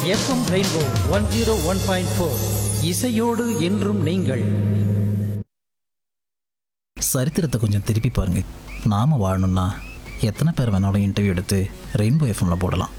FM rainbow one zero one point four இசையோடு என்றும் நீங்கள் சரித்திரத்தை கொஞ்சம் திருப்பி பாருங்க நாம வாழணும்னா எத்தனை பேர் வேணாலும் இன்டர்வியூ எடுத்து ரெயின்போ எஃப்எம்ல போடலாம்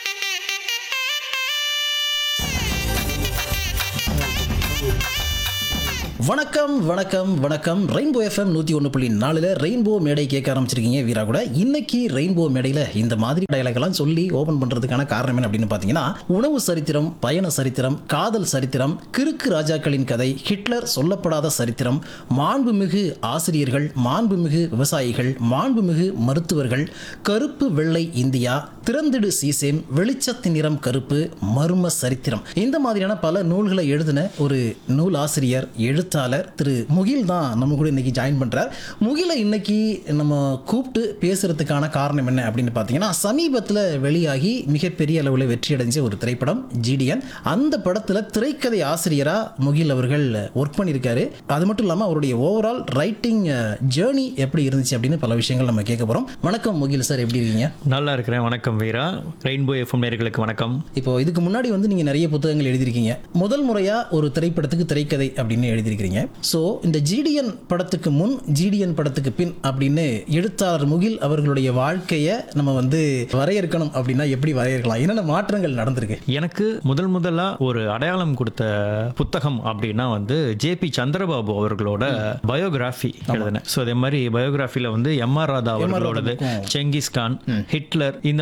வணக்கம் வணக்கம் வணக்கம் ரெயின்போ எஃப்எம் நூற்றி ஒன்று புள்ளி நாலில் ரெயின்போ மேடை கேட்க ஆரம்பிச்சிருக்கீங்க வீரா கூட இன்னைக்கு ரெயின்போ மேடையில் இந்த மாதிரி டயலாக்லாம் சொல்லி ஓப்பன் பண்ணுறதுக்கான காரணம் என்ன அப்படின்னு பார்த்தீங்கன்னா உணவு சரித்திரம் பயண சரித்திரம் காதல் சரித்திரம் கிறுக்கு ராஜாக்களின் கதை ஹிட்லர் சொல்லப்படாத சரித்திரம் மாண்புமிகு ஆசிரியர்கள் மாண்புமிகு விவசாயிகள் மாண்புமிகு மருத்துவர்கள் கருப்பு வெள்ளை இந்தியா திறந்திடு சீசேம் வெளிச்சத்தின் நிறம் கருப்பு மர்ம சரித்திரம் இந்த மாதிரியான பல நூல்களை எழுதின ஒரு நூல் ஆசிரியர் எழுத்தாளர் திரு முகில் தான் நம்ம கூட இன்னைக்கு ஜாயின் பண்றார் முகிலை இன்னைக்கு நம்ம கூப்பிட்டு பேசுறதுக்கான காரணம் என்ன அப்படின்னு பார்த்தீங்கன்னா சமீபத்தில் வெளியாகி மிகப்பெரிய அளவில் வெற்றி அடைஞ்ச ஒரு திரைப்படம் ஜிடிஎன் அந்த படத்தில் திரைக்கதை ஆசிரியரா முகில் அவர்கள் ஒர்க் பண்ணியிருக்காரு அது மட்டும் இல்லாமல் அவருடைய ஓவரால் ரைட்டிங் ஜேர்னி எப்படி இருந்துச்சு அப்படின்னு பல விஷயங்கள் நம்ம கேட்க போகிறோம் வணக்கம் முகில் சார் எப்படி இருக்கீங்க நல்லா இருக்கிறேன் வணக்கம் வீரா ரெயின்போ எஃப்எம் நேர்களுக்கு வணக்கம் இப்போ இதுக்கு முன்னாடி வந்து நீங்கள் நிறைய புத்தகங்கள் எழுதியிருக்கீங்க முதல் முறையாக ஒரு திரைப்படத்துக்கு திரைக்கதை அப்படின்னு எழுதியிருக்கிறீங்க ஸோ இந்த ஜிடிஎன் படத்துக்கு முன் ஜிடிஎன் படத்துக்கு பின் அப்படின்னு எழுத்தாளர் முகில் அவர்களுடைய வாழ்க்கையை நம்ம வந்து வரையறுக்கணும் அப்படின்னா எப்படி வரையறுக்கலாம் என்னென்ன மாற்றங்கள் நடந்திருக்கு எனக்கு முதல் முதலா ஒரு அடையாளம் கொடுத்த புத்தகம் அப்படின்னா வந்து ஜேபி சந்திரபாபு அவர்களோட பயோகிராஃபி எழுதினேன் ஸோ அதே மாதிரி பயோகிராஃபில வந்து எம் ஆர் ராதா அவர்களோடது செங்கிஸ்கான் ஹிட்லர் இந்த